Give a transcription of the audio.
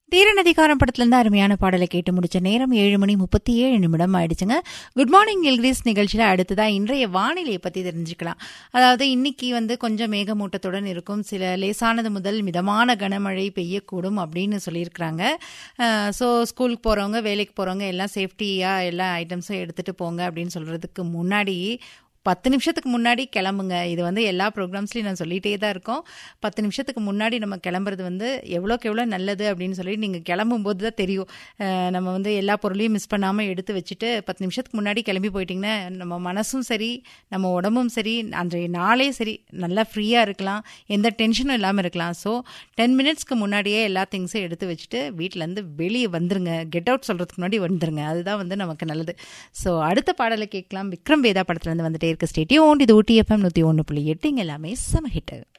தீரநதிகாரம் படத்துலேருந்து அருமையான பாடலை கேட்டு முடிச்ச நேரம் ஏழு மணி முப்பத்தி ஏழு நிமிடம் ஆயிடுச்சுங்க குட் மார்னிங் எல்கிரிஸ் நிகழ்ச்சியில் அடுத்ததாக இன்றைய வானிலையை பற்றி தெரிஞ்சுக்கலாம் அதாவது இன்னைக்கு வந்து கொஞ்சம் மேகமூட்டத்துடன் இருக்கும் சில லேசானது முதல் மிதமான கனமழை பெய்யக்கூடும் அப்படின்னு சொல்லியிருக்கிறாங்க ஸோ ஸ்கூலுக்கு போகிறவங்க வேலைக்கு போகிறவங்க எல்லாம் சேஃப்டியாக எல்லா ஐட்டம்ஸும் எடுத்துகிட்டு போங்க அப்படின்னு சொல்கிறதுக்கு முன்னாடி பத்து நிமிஷத்துக்கு முன்னாடி கிளம்புங்க இது வந்து எல்லா ப்ரோக்ராம்ஸ்லையும் நான் சொல்லிகிட்டே தான் இருக்கோம் பத்து நிமிஷத்துக்கு முன்னாடி நம்ம கிளம்புறது வந்து எவ்வளோக்கு எவ்வளோ நல்லது அப்படின்னு சொல்லி நீங்கள் கிளம்பும்போது தான் தெரியும் அஹ் நம்ம வந்து எல்லா பொருளையும் மிஸ் பண்ணாமல் எடுத்து வச்சுட்டு பத்து நிமிஷத்துக்கு முன்னாடி கிளம்பி போயிட்டிங்கன்னா நம்ம மனசும் சரி நம்ம உடம்பும் சரி அன்றைய நாளே சரி நல்லா ஃப்ரீயாக இருக்கலாம் எந்த டென்ஷனும் இல்லாமல் இருக்கலாம் ஸோ டென் மினிட்ஸ்க்கு முன்னாடியே எல்லா திங்ஸும் எடுத்து வச்சுட்டு வீட்டிலேருந்து வெளியே வந்துருங்க கெட் அவுட் சொல்கிறதுக்கு முன்னாடி வந்துருங்க அதுதான் வந்து நமக்கு நல்லது ஸோ அடுத்த பாடலை கேட்கலாம் விக்ரம் வேதா படத்துலேருந்து வந்துட்டே இருக்க ஸ்டேட்டியோன் இது ஊட்டி எஃப்எம் நூற்றி ஒன்று புள்ளி எட்டு இங்க எல்லாமே செம ஹிட்டு